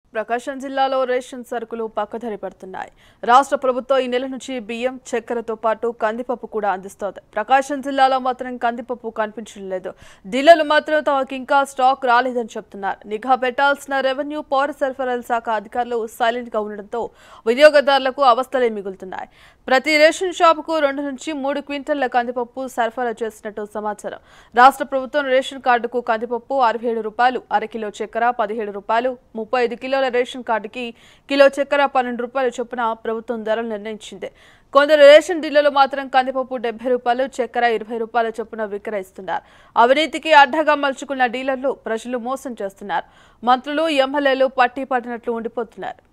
ప్రకాశం జిల్లాలో రేషన్ సరుకులు పక్కదారి పడుతున్నాయి రాష్ట్ర ప్రభుత్వం ఈ నెల నుంచి బియ్యం చక్కెరతో పాటు కందిపప్పు కూడా అందిస్తోంది ప్రకాశం జిల్లాలో మాత్రం కందిపప్పు కనిపించడం లేదు డీలర్లు మాత్రం తమకు ఇంకా స్టాక్ రాలేదని చెప్తున్నారు నిఘా పెట్టాల్సిన రెవెన్యూ పౌర సరఫరాల శాఖ అధికారులు సైలెంట్ గా ఉండడంతో వినియోగదారులకు అవస్థలే మిగులుతున్నాయి ప్రతి రేషన్ షాపుకు రెండు నుంచి మూడు క్వింటళ్ల కందిపప్పు సరఫరా చేసినట్టు సమాచారం రాష్ట్ర ప్రభుత్వం రేషన్ కార్డుకు కందిపప్పు అరవై ఏడు రూపాయలు అరకిలో చక్కెర పదిహేడు రూపాయలు ముప్పై ఐదు కిలోల రేషన్ కార్డుకి కిలో చక్కెర పన్నెండు రూపాయల చొప్పున ప్రభుత్వం ధరలు నిర్ణయించింది కొందరు రేషన్ డీలర్లు మాత్రం కందిపప్పు డెబ్బై రూపాయలు చక్కెర ఇరవై రూపాయల చొప్పున విక్రయిస్తున్నారు అవినీతికి అడ్డగా మలుచుకున్న డీలర్లు ప్రజలు మోసం చేస్తున్నారు మంత్రులు ఎమ్మెల్యేలు పట్టి పట్టినట్లు ఉండిపోతున్నారు